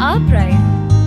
our pride.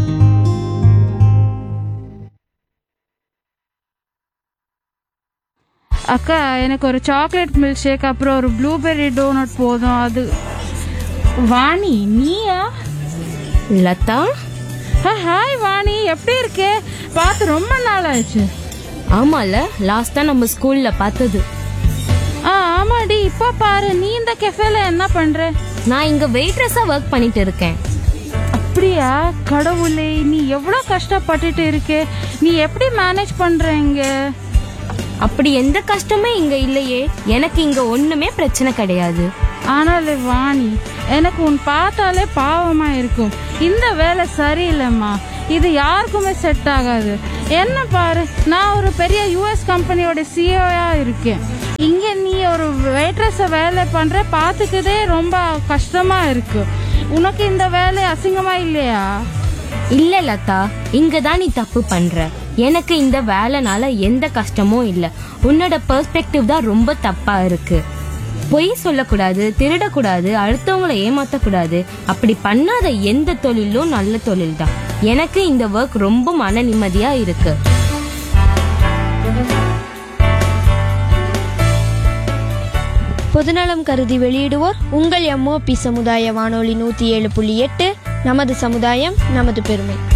அக்கா எனக்கு ஒரு சாக்லேட் மில்க் ஷேக் அப்புறம் ஒரு ப்ளூபெர்ரி டோனட் போதும் அது வாணி நீயா லதா ஹாய் வாணி எப்படி இருக்கே பார்த்து ரொம்ப நாள் ஆயிடுச்சு ஆமால லாஸ்டா நம்ம ஸ்கூல்ல பார்த்தது ஆ ஆமாடி இப்போ பாரு நீ இந்த கெஃபேல என்ன பண்ற நான் இங்க வெயிட்ரஸா ஒர்க் பண்ணிட்டு இருக்கேன் அப்படியா கடவுளே நீ எவ்வளோ கஷ்டப்பட்டுட்டு இருக்கே நீ எப்படி மேனேஜ் பண்றீங்க அப்படி எந்த கஷ்டமே இங்க இல்லையே எனக்கு இங்க ஒண்ணுமே பிரச்சனை கிடையாது ஆனாலே வாணி எனக்கு உன் பார்த்தாலே பாவமா இருக்கும் இந்த வேலை சரியில்லைம்மா இது யாருக்குமே செட் ஆகாது என்ன பாரு நான் ஒரு பெரிய யூஎஸ் கம்பெனியோட சிஓயா இருக்கேன் இங்க நீ ஒரு வெயிட்ரஸ வேலை பண்ற பாத்துக்கதே ரொம்ப கஷ்டமா இருக்கு உனக்கு இந்த வேலை அசிங்கமா இல்லையா இல்ல லதா இங்க தான் நீ தப்பு பண்ற எனக்கு இந்த வேலைனால எந்த கஷ்டமும் இல்ல உன்னோட பெர்ஸ்பெக்டிவ் தான் ரொம்ப தப்பா இருக்கு பொய் சொல்லக்கூடாது திருடக்கூடாது அடுத்தவங்கள ஏமாத்தக்கூடாது அப்படி பண்ணாத எந்த தொழிலும் நல்ல தொழில் தான் எனக்கு இந்த ஒர்க் ரொம்ப மன நிம்மதியா இருக்கு பொதுநலம் கருதி வெளியிடுவோர் உங்கள் எம்ஓபி சமுதாய வானொலி நூற்றி ஏழு புள்ளி எட்டு நமது சமுதாயம் நமது பெருமை